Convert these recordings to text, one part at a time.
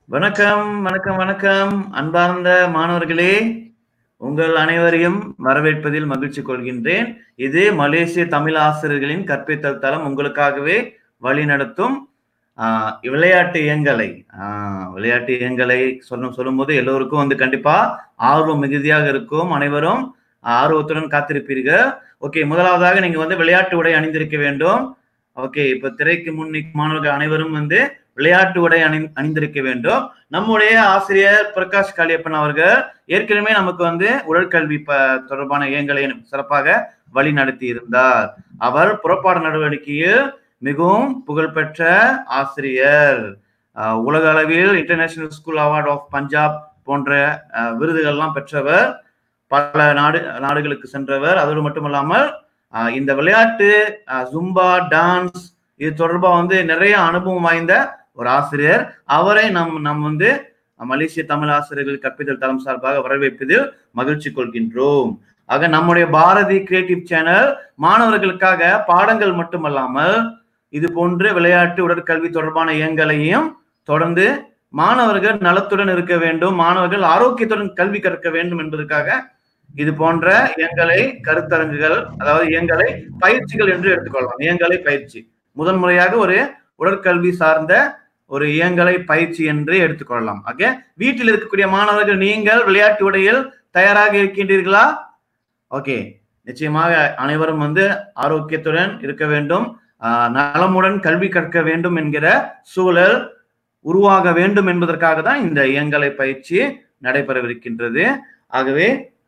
வணக்கம், வணக்கம், வணக்கம். அன்பார்ந்த மாணவர்களே, உங்கள் அனைவரையும் வரவேற்பதில் மகிழ்ச்சி கொள்கின்றேன். இது மலேசிய தமிழ் ஆசிரியர்களின் கற்பித்தல் தளம் உங்களுக்காகவே வழிநடத்தும் ஆ, விளையாட்டு இயங்கலை. ஆ, விளையாட்டு இயங்கலை சொல்லும் சொல்லும்போது எல்லோருக்கும் வந்து கண்டிப்பா ஆர்வம் மிகுதியாக இருக்கும். அனைவரும் ஆர்வத்துடன் காத்திருப்பீர்கள். ஓகே, முதலாவதாக நீங்க வந்து விளையாட்டு உடை அணிந்திருக்க வேண்டும். ஓகே, இப்ப திரைக்கு முன் நிற்கும் மாணவர்கள் அனைவரும் வந்து விளையாட்டு உடை அணி அணிந்திருக்க வேண்டும். நம்முடைய ஆசிரியர் பிரகாஷ் காளியப்பன் அவர்கள் ஏற்கனவே நமக்கு வந்து உடற்கல்வி ப தொடர்பான இயங்கலை சிறப்பாக வழி நடத்தி இருந்தார். அவர் புறப்பாட நடவடிக்கையில் மிகவும் புகழ்பெற்ற ஆசிரியர். அ, உலக அளவில் international school award of Punjab போன்ற அ, விருதுகள்லாம் பெற்றவர். பல நாடு நாடுகளுக்கு சென்றவர். அதோடு மட்டுமல்லாமல் அ, இந்த விளையாட்டு அ, ஜும்பா, டான்ஸ் இது தொடர்பா வந்து நிறைய அனுபவம் வாய்ந்த ஒரு ஆசிரியர். அவரை நம் நம் வந்து மலேசிய தமிழ் ஆசிரியர்கள் கற்பித்தல் தளம் சார்பாக வரவேற்பதில் மகிழ்ச்சி கொள்கின்றோம். ஆக நம்முடைய பாரதி கிரியேட்டிவ் சேனல் மாணவர்களுக்காக பாடங்கள் மட்டுமல்லாமல் இது போன்ற விளையாட்டு உடற்கல்வி தொடர்பான இயங்கலையும் தொடர்ந்து மாணவர்கள் நலத்துடன் இருக்க வேண்டும் மாணவர்கள் ஆரோக்கியத்துடன் கல்வி கற்க வேண்டும் என்பதற்காக இது போன்ற இயங்கலை கருத்தரங்குகள் அதாவது இயங்கலை பயிற்சிகள் என்று எடுத்துக்கொள்ளலாம் இயங்கலை பயிற்சி முதன் முறையாக ஒரு உடற்கல்வி சார்ந்த ஒரு இயங்கலை பயிற்சி என்று எடுத்துக்கொள்ளலாம் ஓகே வீட்டில் இருக்கக்கூடிய மாணவர்கள் நீங்கள் விளையாட்டு உடையில் தயாராக இருக்கின்றீர்களா ஓகே நிச்சயமாக அனைவரும் வந்து ஆரோக்கியத்துடன் இருக்க வேண்டும் ஆஹ் நலமுடன் கல்வி கற்க வேண்டும் என்கிற சூழல் உருவாக வேண்டும் என்பதற்காக தான் இந்த இயங்கலை பயிற்சி நடைபெறவிருக்கின்றது ஆகவே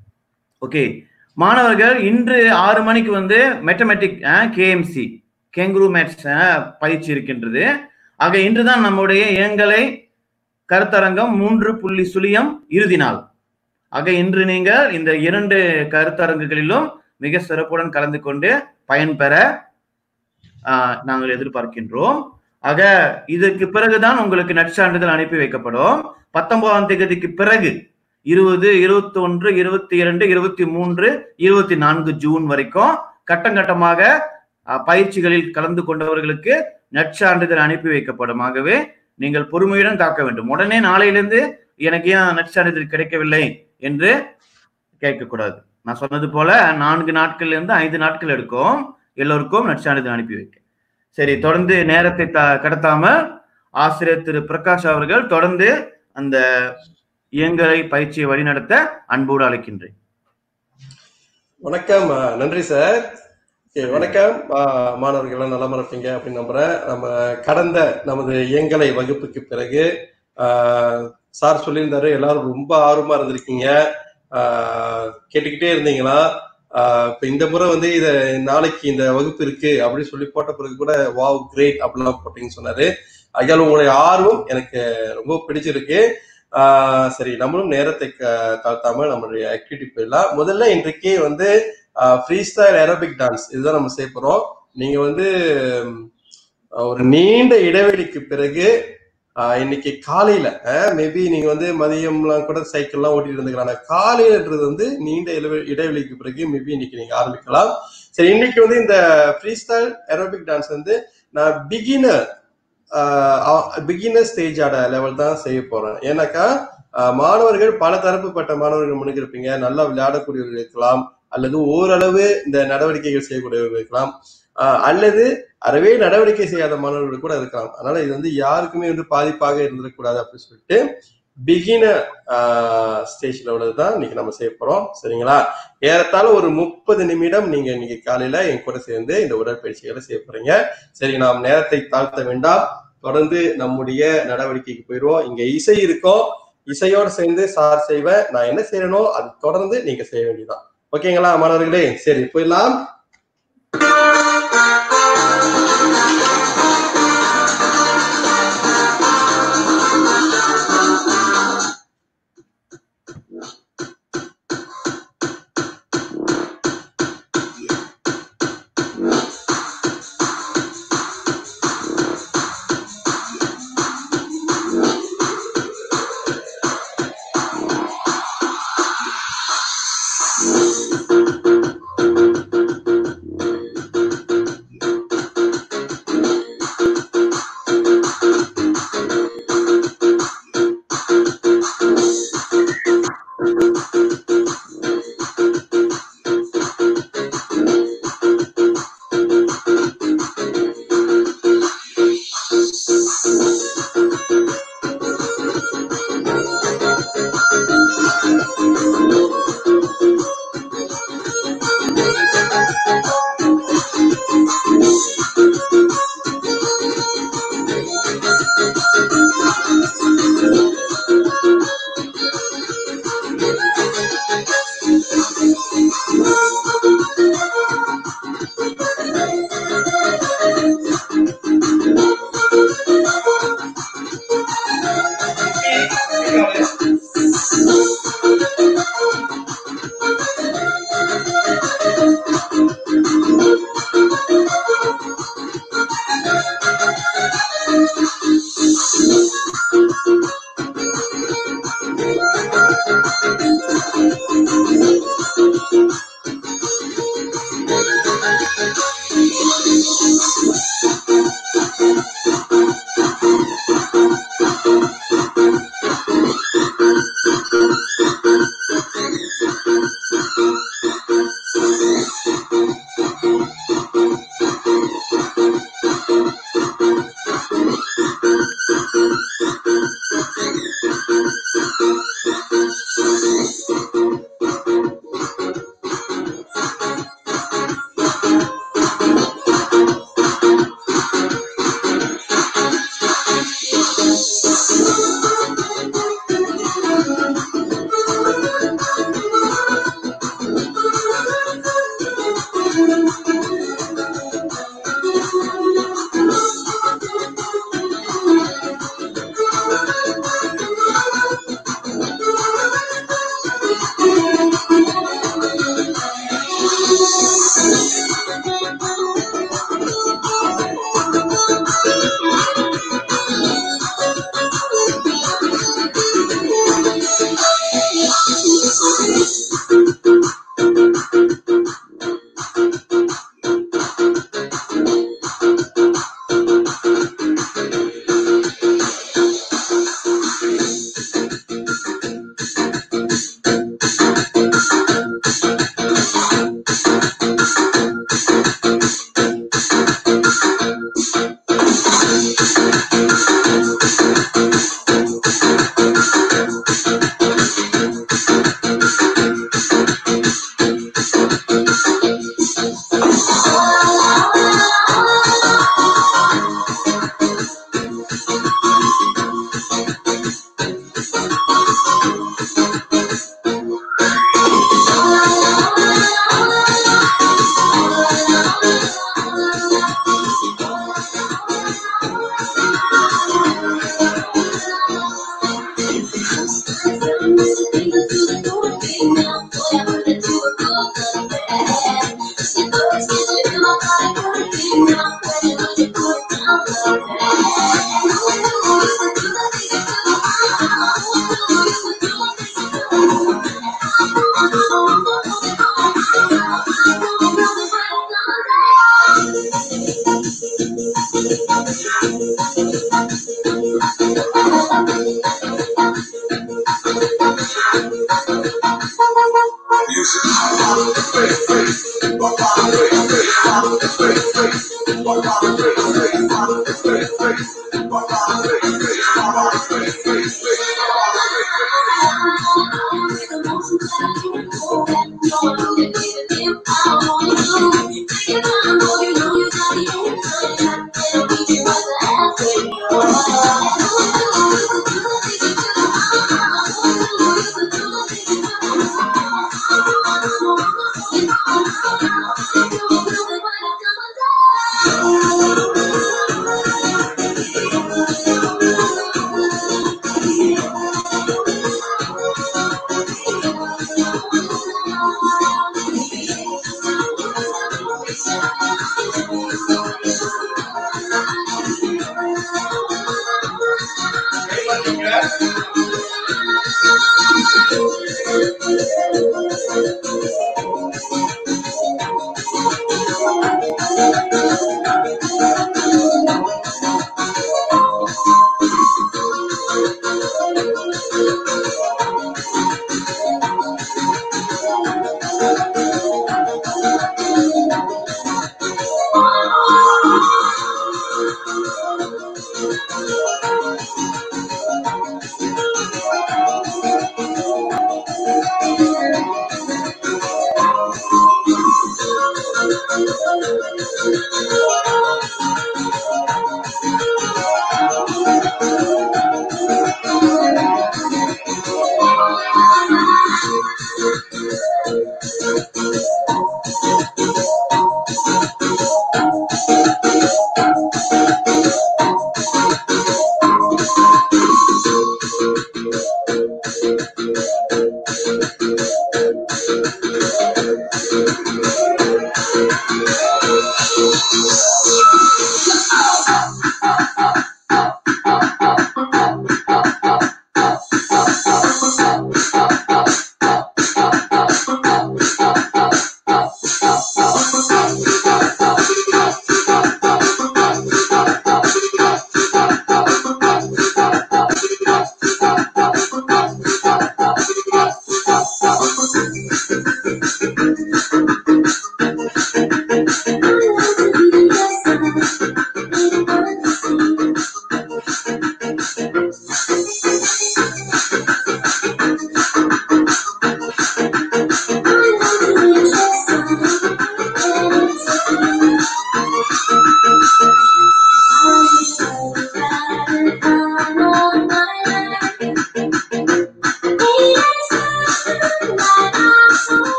ஓகே மாணவர்கள் இன்று ஆறு மணிக்கு வந்து மெத்தமெட்டிக் கேஎம்சி கேங்குரு மேத்ஸ் பயிற்சி இருக்கின்றது ஆக இன்றுதான் நம்முடைய இயங்கலை கருத்தரங்கம் மூன்று புள்ளி சுழியம் இறுதி நாள் ஆக இன்று நீங்கள் இந்த இரண்டு கருத்தரங்குகளிலும் மிக சிறப்புடன் கலந்து கொண்டு பயன்பெற ஆஹ், நாங்கள் எதிர்பார்க்கின்றோம் ஆக இதற்கு பிறகுதான் உங்களுக்கு நற்சான்றிதழ் அனுப்பி வைக்கப்படும் பத்தொன்பதாம் தேதிக்கு பிறகு இருபது இருபத்தி ஒன்று இருபத்தி இரண்டு இருபத்தி மூன்று இருபத்தி நான்கு ஜூன் வரைக்கும் கட்டம் கட்டமாக அஹ், பயிற்சிகளில் கலந்து கொண்டவர்களுக்கு நற்சான்றிதழ் அனுப்பி வைக்கப்படும் ஆகவே நீங்கள் பொறுமையுடன் காக்க வேண்டும் உடனே நாளையிலிருந்து எனக்கு ஏன் நற்சான்றிதழ் கிடைக்கவில்லை என்று கேட்கக்கூடாது நான் சொன்னது போல நான்கு நாட்கள்ல இருந்து ஐந்து நாட்கள் எடுக்கும் எல்லோருக்கும் நற்சான்றிதழ் அனுப்பி வைக்க சரி தொடர்ந்து நேரத்தை த- கடத்தாம ஆசிரியர் திரு பிரகாஷ் அவர்கள் தொடர்ந்து அந்த இயங்கலை பயிற்சியை வழிநடத்த அன்போடு அழைக்கின்றேன் வணக்கம் அஹ், நன்றி சார் Okay, வணக்கம் அஹ், மாணவர்கள் எல்லாம் நலமா இருப்பீங்க அப்படின்னு நம்புறேன் நம்ம கடந்த நமது இயங்கலை வகுப்புக்கு பிறகு அஹ், சார் சொல்லியிருந்தாரு எல்லாரும் ரொம்ப ஆர்வமா இருந்திருக்கீங்க அஹ், கேட்டுக்கிட்டே இருந்தீங்களா அஹ், இப்ப இந்த முறை வந்து இத நாளைக்கு இந்த வகுப்பு இருக்கு அப்படின்னு சொல்லி போட்ட பிறகு கூட வாவ் கிரேட் அப்படிலாம் போட்டீங்கன்னு சொன்னாரு ஐயால் உங்களுடைய ஆர்வம் எனக்கு ரொம்ப பிடிச்சிருக்கு ஆஹ் சரி நம்மளும் நேரத்தை க- தாழ்த்தாம நம்மளுடைய ஆக்டிவிட்டி போயிடலாம் முதல்ல இன்றைக்கு வந்து ஃப்ரீ ஸ்டைல் ஏரோபிக் டான்ஸ் இதுதான் நம்ம செய்ய போறோம் நீங்க வந்து ம், ஒரு நீண்ட இடைவெளிக்கு பிறகு ஆஹ் இன்னைக்கு காலையில மேபி நீங்க வந்து மதியம்லாம் கூட சைக்கிள்லாம் ஓட்டிட்டு இருந்துக்கலாம் ஆனா காலையிலன்றது வந்து நீண்ட இடைவெ- இடைவெளிக்கு பிறகு மேபி இன்னைக்கு நீங்க ஆரம்பிக்கலாம் சரி இன்னைக்கு வந்து இந்த ஃப்ரீ ஸ்டைல் ஏரோபிக் டான்ஸ் வந்து நான் பிகினர் பிகினர் ஸ்டேஜோட லெவல் தான் செய்ய போறேன் ஏன்னாக்கா ஆஹ் மாணவர்கள் பல தரப்புப்பட்ட மாணவர்கள் முன்னுக்கு இருப்பீங்க நல்லா விளையாடக்கூடியவர்கள் இருக்கலாம் அல்லது ஓரளவு இந்த நடவடிக்கைகள் செய்யக்கூடியவர்கள் இருக்கலாம் ஆஹ் அல்லது அறவே நடவடிக்கை செய்யாத மாணவர்கள் கூட இருக்கலாம் அதனால இது வந்து யாருக்குமே வந்து பாதிப்பாக இருந்துடக்கூடாது அப்படின்னு சொல்லிட்டு பிகினர் ஸ்டேஜ் லெவலில் தான் இன்னைக்கு நம்ம செய்ய போறோம் சரிங்களா ஏறத்தாழ ஒரு முப்பது நிமிடம் நீங்க இன்னைக்கு காலையில என் கூட சேர்ந்து இந்த உடற்பயிற்சிகளை செய்ய போறீங்க சரி நாம் நேரத்தை தாழ்த்த வேண்டாம் தொடர்ந்து நம்முடைய நடவடிக்கைக்கு போயிடுவோம் இங்க இசை இருக்கும் இசையோடு சேர்ந்து சார் செய்வேன் நான் என்ன செய்யறேனோ அது தொடர்ந்து நீங்க செய்ய வேண்டியதுதான் ஓகேங்களா மாணவர்களே சரி போயிடலாம்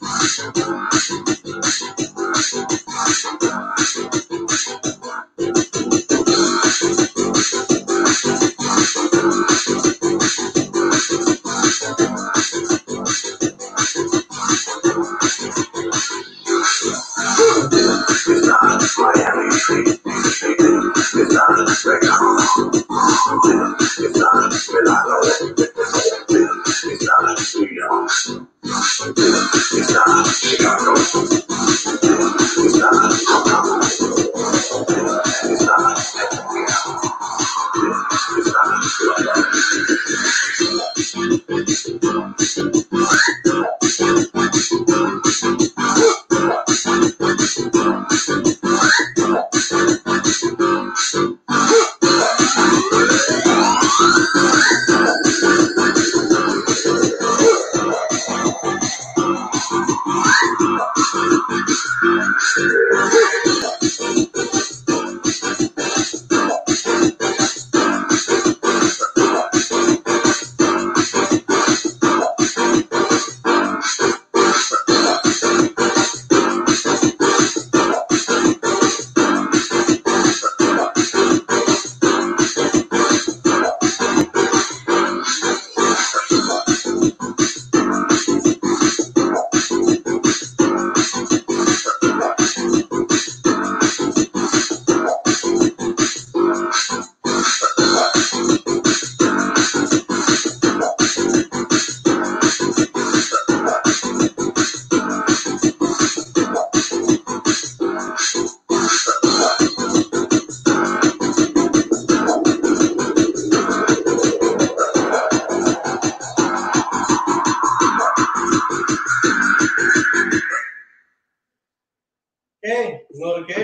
ஓகே இன்னொருக்கு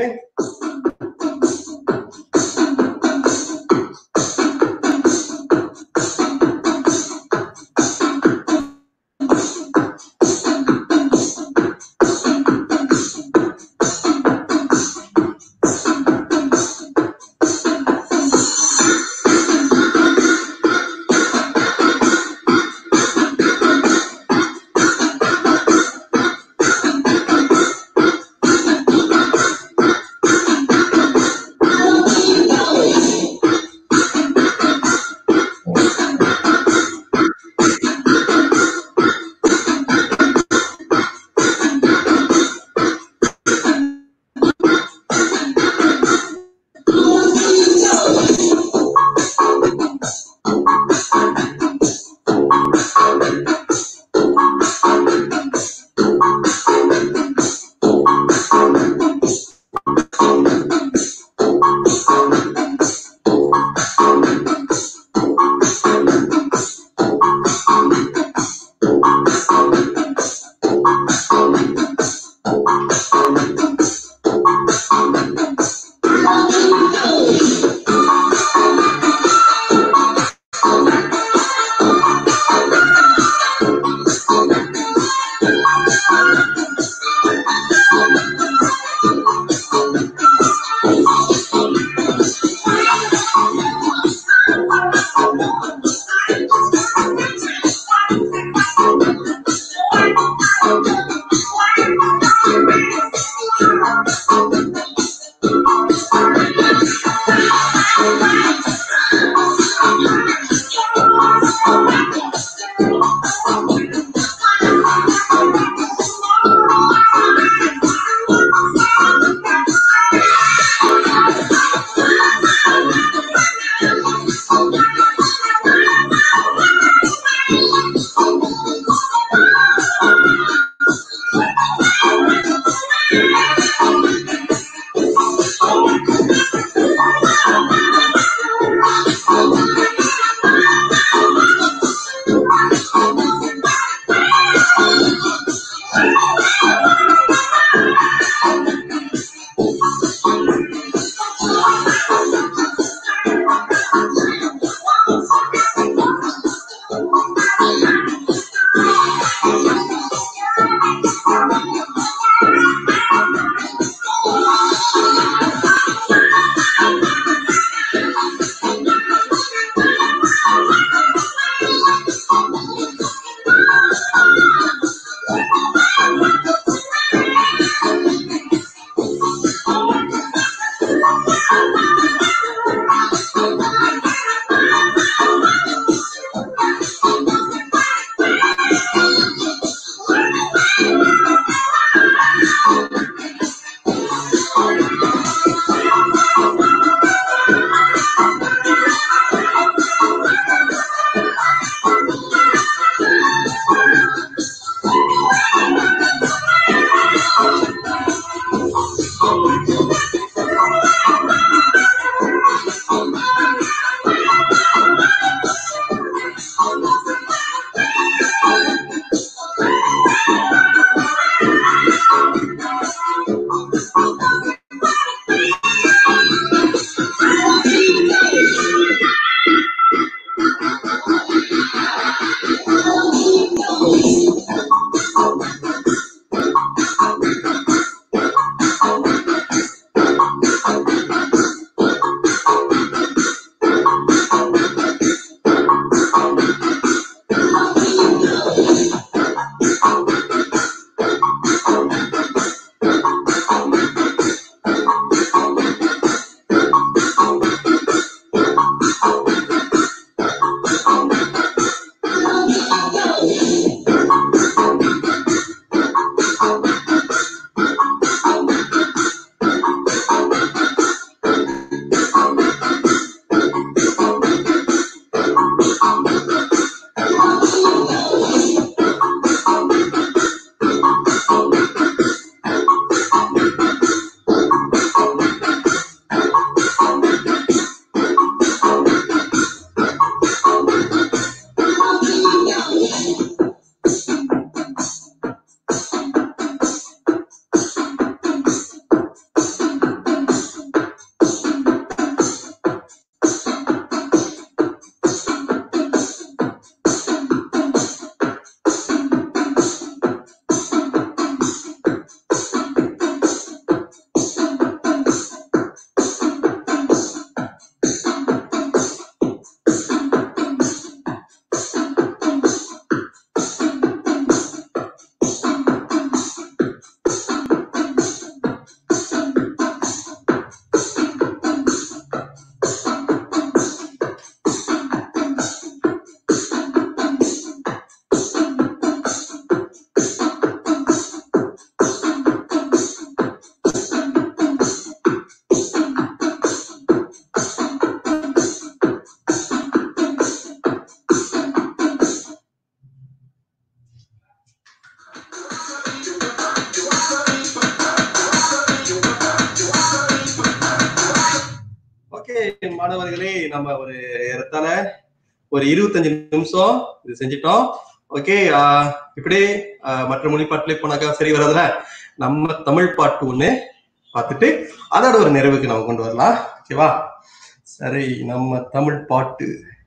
மாணவர்களே நம்ம ஒரு இடத்தால ஒரு இருபத்தஞ்சு நிமிஷம் இது செஞ்சிட்டோம் ஓகே இப்படி ஆஹ், மற்ற மொழி பாட்டுல போனாக்கா சரி வராதுல நம்ம தமிழ் பாட்டு ஒண்ணு பார்த்துட்டு அதோட ஒரு நிறைவுக்கு நம்ம கொண்டு வரலாம் ஓகேவா சரி நம்ம தமிழ் பாட்டு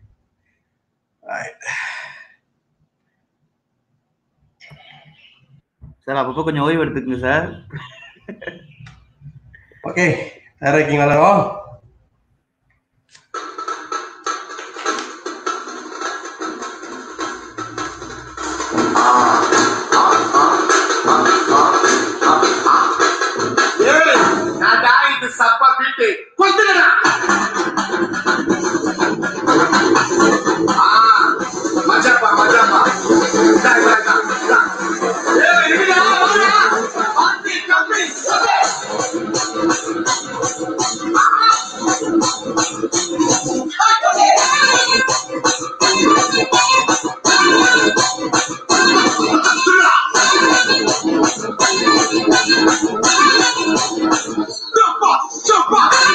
சார் அப்பப்போ கொஞ்சம் ஓய்வு எடுத்துக்கங்க சார் ஓகே தயாரா இருக்கீங்களா எல்லாரும் ஏய் நான்டா இது சப்பா பீட்டு கொத்துடா மஜாப்பா மஜாப்பா டேய் டேய் டேய் ஏய் இதுடா வாடா பாத்தி கம்மி Jump jump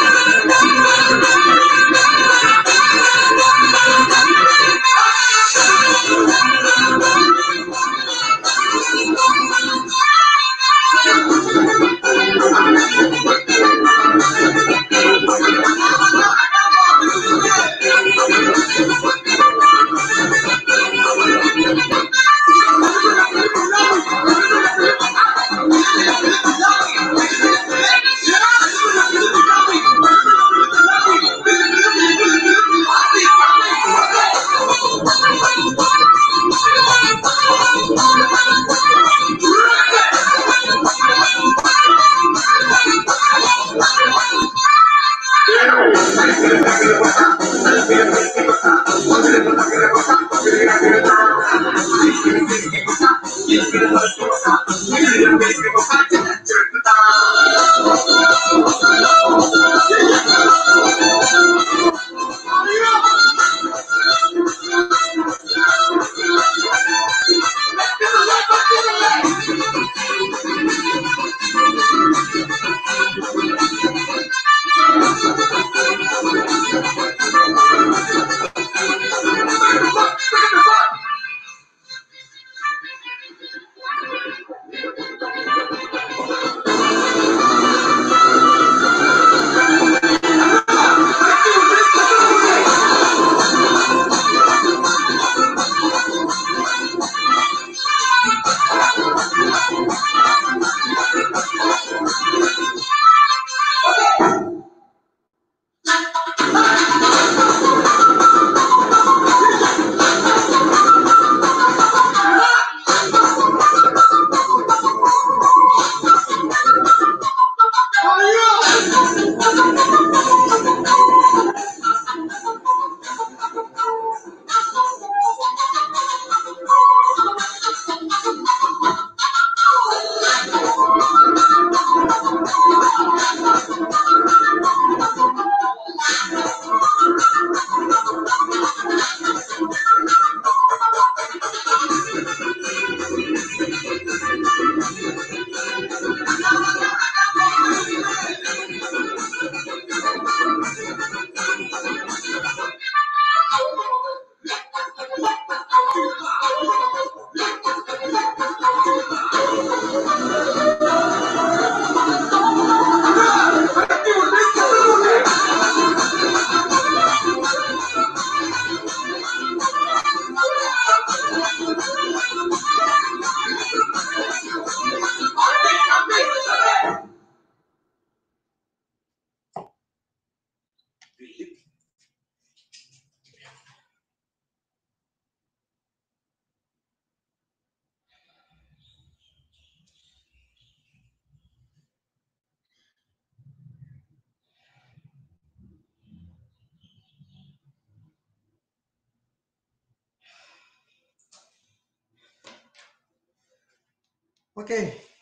ஓகே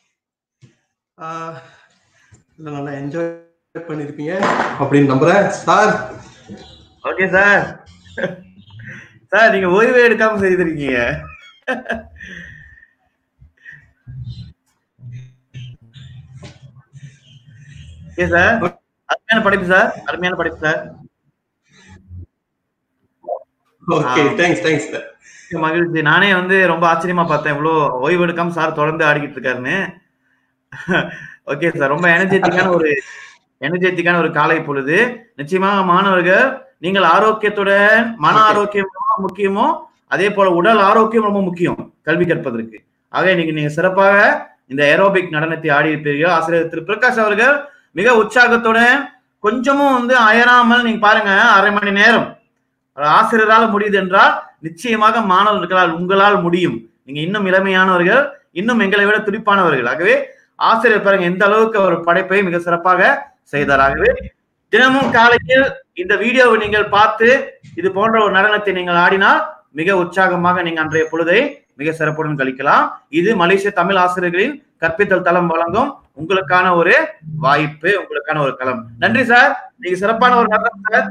இல்லை நல்லா என்ஜாய் பண்ணியிருப்பீங்க அப்படின்னு நம்புறேன் சார் ஓகே சார் சார் நீங்க ஓய்வே எடுக்காம செய்திருக்கீங்க ஓகே சார் அருமையான படைப்பு சார் அருமையான படைப்பு sir okay thanks thanks sir மகிழ்ச்சி நானே வந்து ரொம்ப ஆச்சரியமா பார்த்தேன் இவ்வளவு ஓய்வு எடுக்காம சார் தொடர்ந்து ஆடிக்கிட்டு இருக்காருன்னு ஓகே சார் ரொம்ப எனர்ஜெட்டிக்கான ஒரு எனர்ஜெட்டிக்கான ஒரு காலை பொழுது நிச்சயமாக மாணவர்கள் நீங்கள் ஆரோக்கியத்துடன் மன Okay. ஆரோக்கியம் ரொம்ப முக்கியமோ அதே போல உடல் ஆரோக்கியம் ரொம்ப முக்கியம் கல்வி கற்பதற்கு ஆக இன்னைக்கு நீங்க சிறப்பாக இந்த ஏரோபிக் நடனத்தை ஆடி இருப்பீர்கள் ஆசிரியர் திரு பிரகாஷ் அவர்கள் மிக உற்சாகத்துடன் கொஞ்சமும் வந்து அயராமல் நீங்க பாருங்க அரை மணி நேரம் ஆசிரியரால் முடியுது என்றால் நிச்சயமாக மாணவர்களால் உங்களால் முடியும் நீங்க இன்னும் இளமையானவர்கள் இன்னும் எங்களை விட துடிப்பானவர்கள் ஆகவே ஆசிரியர் பாருங்க எந்த அளவுக்கு ஒரு படைப்பை மிக சிறப்பாக செய்தார் ஆகவே தினமும் காலையில் இந்த வீடியோவை நீங்கள் பார்த்து இது போன்ற ஒரு நடனத்தை நீங்கள் ஆடினால் மிக உற்சாகமாக நீங்க அன்றைய பொழுதை மிக சிறப்புடன் கழிக்கலாம் இது மலேசிய தமிழ் ஆசிரியர்களின் கற்பித்தல் தளம் வழங்கும் உங்களுக்கான ஒரு வாய்ப்பு உங்களுக்கான ஒரு களம் நன்றி சார் நீங்க சிறப்பான ஒரு நடனம் சார்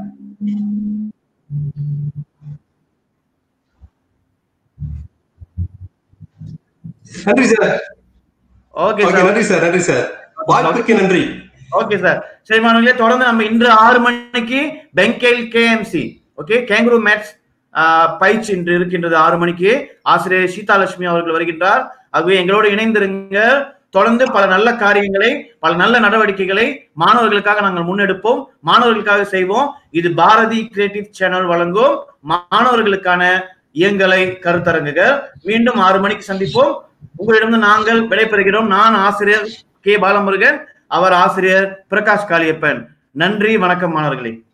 நன்றி சார் ஓகே ஓகே சார் நன்றி சார் நன்றி சார் வாய்ப்புக்கு நன்றி ஓகே சார் சரி மாணவர்களே தொடர்ந்து நம்ம இன்று ஆறு மணிக்கு பெங்கேல் கேஎம்சி ஓகே கேங்குரு மேட்ஸ் பயிற்சி இன்று இருக்கின்றது ஆறு மணிக்கு ஆசிரியர் சீதாலட்சுமி அவர்கள் வருகின்றார் ஆகவே எங்களோடு இணைந்திருங்க தொடர்ந்து பல நல்ல காரியங்களை பல நல்ல நடவடிக்கைகளை மாணவர்களுக்காக நாங்கள் முன்னெடுப்போம் மாணவர்களுக்காக செய்வோம் இது பாரதி கிரியேட்டிவ் சேனல் வழங்கும் மாணவர்களுக்கான இயங்கலை கருத்தரங்குகள் மீண்டும் ஆறு மணிக்கு சந்திப்போம் உங்களிடம் நாங்கள் விடைபெறுகிறோம் நான் ஆசிரியர் கே பாலமுருகன் அவர் ஆசிரியர் பிரகாஷ் காளியப்பன் நன்றி வணக்கம் மாணவர்களே